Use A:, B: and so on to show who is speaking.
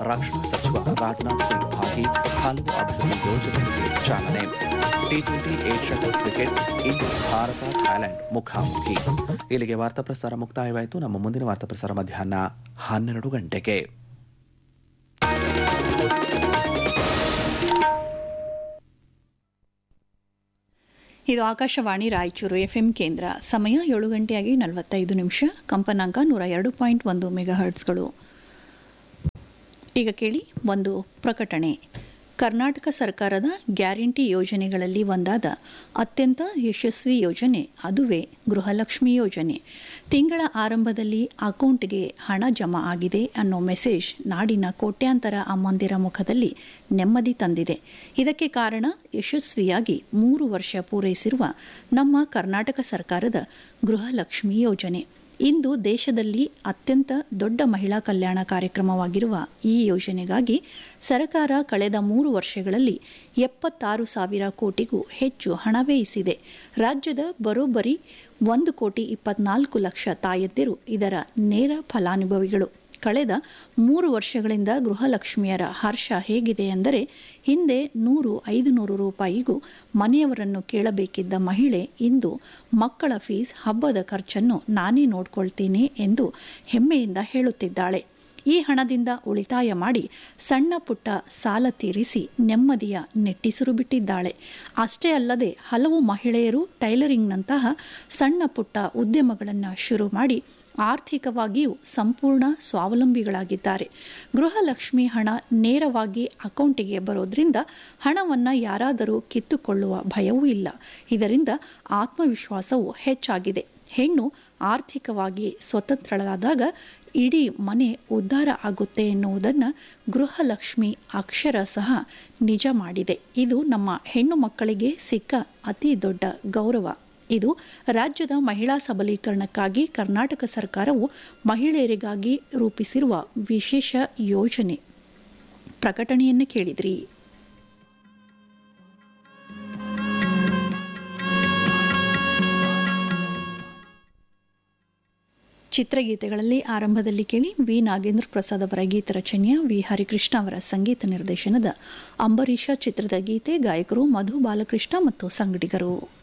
A: ರಕ್ಷಣಾ ಸಚಿವ ರಾಜನಾಥ್ ಸಿಂಗ್ ಭಾಗಿ ಹಲವು ಅಭಿವೃದ್ಧಿ ಯೋಜನೆಗಳಿಗೆ ಚಾಲನೆ T twenty Asia Cup cricket ಇಂದು ಭಾರತ ಥೈಲ್ಯಾಂಡ್ ಮುಖಾಮುಖಿ ಇಲ್ಲಿಗೆ ವಾರ್ತಾ ಪ್ರಸಾರ ಮುಕ್ತಾಯವಾಯಿತು ನಮ್ಮ ಮುಂದಿನ ವಾರ್ತಾ ಪ್ರಸಾರ ಮಧ್ಯಾಹ್ನ ಹನ್ನೆರಡು ಗಂಟೆಗೆ
B: ಇದು ಆಕಾಶವಾಣಿ ರಾಯಚೂರು ಎಫ್ಎಂ ಕೇಂದ್ರ ಸಮಯ ಏಳು ಗಂಟೆಯಾಗಿ ನಲವತ್ತೈದು ನಿಮಿಷ ಕಂಪನಾಂಕ ನೂರ ಎರಡು ಪಾಯಿಂಟ್ ಒಂದು ಮೆಗಾ ಹರ್ಟ್ಸ್ಗಳು ಈಗ ಕೇಳಿ ಒಂದು ಪ್ರಕಟಣೆ ಕರ್ನಾಟಕ ಸರ್ಕಾರದ ಗ್ಯಾರಂಟಿ ಯೋಜನೆಗಳಲ್ಲಿ ಒಂದಾದ ಅತ್ಯಂತ ಯಶಸ್ವಿ ಯೋಜನೆ ಅದುವೇ ಗೃಹಲಕ್ಷ್ಮಿ ಯೋಜನೆ ತಿಂಗಳ ಆರಂಭದಲ್ಲಿ ಅಕೌಂಟ್ಗೆ ಹಣ ಜಮಾ ಆಗಿದೆ ಅನ್ನೋ ಮೆಸೇಜ್ ನಾಡಿನ ಕೋಟ್ಯಾಂತರ ಅಮ್ಮಂದಿರ ಮುಖದಲ್ಲಿ ನೆಮ್ಮದಿ ತಂದಿದೆ ಇದಕ್ಕೆ ಕಾರಣ ಯಶಸ್ವಿಯಾಗಿ ಮೂರು ವರ್ಷ ಪೂರೈಸಿರುವ ನಮ್ಮ ಕರ್ನಾಟಕ ಸರ್ಕಾರದ ಗೃಹಲಕ್ಷ್ಮಿ ಯೋಜನೆ ಇಂದು ದೇಶದಲ್ಲಿ ಅತ್ಯಂತ ದೊಡ್ಡ ಮಹಿಳಾ ಕಲ್ಯಾಣ ಕಾರ್ಯಕ್ರಮವಾಗಿರುವ ಈ ಯೋಜನೆಗಾಗಿ ಸರ್ಕಾರ ಕಳೆದ ಮೂರು ವರ್ಷಗಳಲ್ಲಿ ಎಪ್ಪತ್ತಾರು ಸಾವಿರ ಕೋಟಿಗೂ ಹೆಚ್ಚು ಹಣ ವ್ಯಯಿಸಿದೆ ರಾಜ್ಯದ ಬರೋಬ್ಬರಿ ಒಂದು ಕೋಟಿ ಇಪ್ಪತ್ನಾಲ್ಕು ಲಕ್ಷ ತಾಯಂದಿರು ಇದರ ನೇರ ಫಲಾನುಭವಿಗಳು ಕಳೆದ ಮೂರು ವರ್ಷಗಳಿಂದ ಗೃಹಲಕ್ಷ್ಮಿಯರ ಹರ್ಷ ಹೇಗಿದೆ ಎಂದರೆ ಹಿಂದೆ ನೂರು ಐದು ನೂರು ರೂಪಾಯಿಗೂ ಮನೆಯವರನ್ನು ಕೇಳಬೇಕಿದ್ದ ಮಹಿಳೆ ಇಂದು ಮಕ್ಕಳ ಫೀಸ್ ಹಬ್ಬದ ಖರ್ಚನ್ನು ನಾನೇ ನೋಡ್ಕೊಳ್ತೀನಿ ಎಂದು ಹೆಮ್ಮೆಯಿಂದ ಹೇಳುತ್ತಿದ್ದಾಳೆ ಈ ಹಣದಿಂದ ಉಳಿತಾಯ ಮಾಡಿ ಸಣ್ಣ ಪುಟ್ಟ ಸಾಲ ತೀರಿಸಿ ನೆಮ್ಮದಿಯ ನೆಟ್ಟಿಸುರು ಬಿಟ್ಟಿದ್ದಾಳೆ ಅಷ್ಟೇ ಅಲ್ಲದೆ ಹಲವು ಮಹಿಳೆಯರು ಟೈಲರಿಂಗ್ನಂತಹ ಸಣ್ಣ ಪುಟ್ಟ ಉದ್ಯಮಗಳನ್ನು ಶುರು ಮಾಡಿ ಆರ್ಥಿಕವಾಗಿಯೂ ಸಂಪೂರ್ಣ ಸ್ವಾವಲಂಬಿಗಳಾಗಿದ್ದಾರೆ ಗೃಹಲಕ್ಷ್ಮಿ ಹಣ ನೇರವಾಗಿ ಅಕೌಂಟಿಗೆ ಬರೋದ್ರಿಂದ ಹಣವನ್ನು ಯಾರಾದರೂ ಕಿತ್ತುಕೊಳ್ಳುವ ಭಯವೂ ಇಲ್ಲ ಇದರಿಂದ ಆತ್ಮವಿಶ್ವಾಸವೂ ಹೆಚ್ಚಾಗಿದೆ ಹೆಣ್ಣು ಆರ್ಥಿಕವಾಗಿ ಸ್ವತಂತ್ರಳಾದಾಗ ಇಡೀ ಮನೆ ಉದ್ಧಾರ ಆಗುತ್ತೆ ಎನ್ನುವುದನ್ನು ಗೃಹಲಕ್ಷ್ಮಿ ಅಕ್ಷರ ಸಹ ನಿಜ ಮಾಡಿದೆ ಇದು ನಮ್ಮ ಹೆಣ್ಣು ಮಕ್ಕಳಿಗೆ ಸಿಕ್ಕ ಅತಿ ದೊಡ್ಡ ಗೌರವ ಇದು ರಾಜ್ಯದ ಮಹಿಳಾ ಸಬಲೀಕರಣಕ್ಕಾಗಿ ಕರ್ನಾಟಕ ಸರ್ಕಾರವು ಮಹಿಳೆಯರಿಗಾಗಿ ರೂಪಿಸಿರುವ ವಿಶೇಷ ಯೋಜನೆ ಪ್ರಕಟಣೆಯನ್ನು ಕೇಳಿದ್ರಿ ಚಿತ್ರಗೀತೆಗಳಲ್ಲಿ ಆರಂಭದಲ್ಲಿ ಕೇಳಿ ವಿ ನಾಗೇಂದ್ರ ಪ್ರಸಾದ್ ಅವರ ಗೀತ ರಚನೆಯ ವಿ ಹರಿಕೃಷ್ಣ ಅವರ ಸಂಗೀತ ನಿರ್ದೇಶನದ ಅಂಬರೀಷ ಚಿತ್ರದ ಗೀತೆ ಗಾಯಕರು ಮಧು ಬಾಲಕೃಷ್ಣ ಮತ್ತು ಸಂಗಡಿಗರು